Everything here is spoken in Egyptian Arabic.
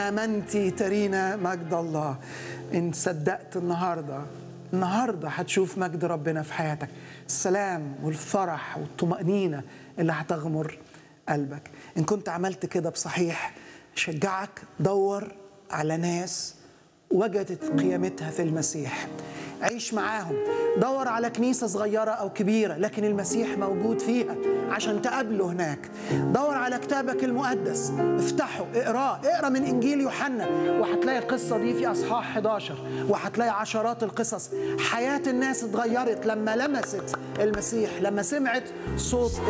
امنتي ترينا مجد الله ان صدقت النهارده النهارده هتشوف مجد ربنا في حياتك السلام والفرح والطمأنينة اللي هتغمر قلبك ان كنت عملت كده بصحيح شجعك دور على ناس وجدت قيامتها في المسيح عيش معاهم دور على كنيسة صغيرة أو كبيرة لكن المسيح موجود فيها عشان تقابله هناك دور على كتابك المقدس افتحه اقراه اقرا من إنجيل يوحنا وهتلاقي القصة دي في أصحاح 11 وهتلاقي عشرات القصص حياة الناس اتغيرت لما لمست المسيح لما سمعت صوت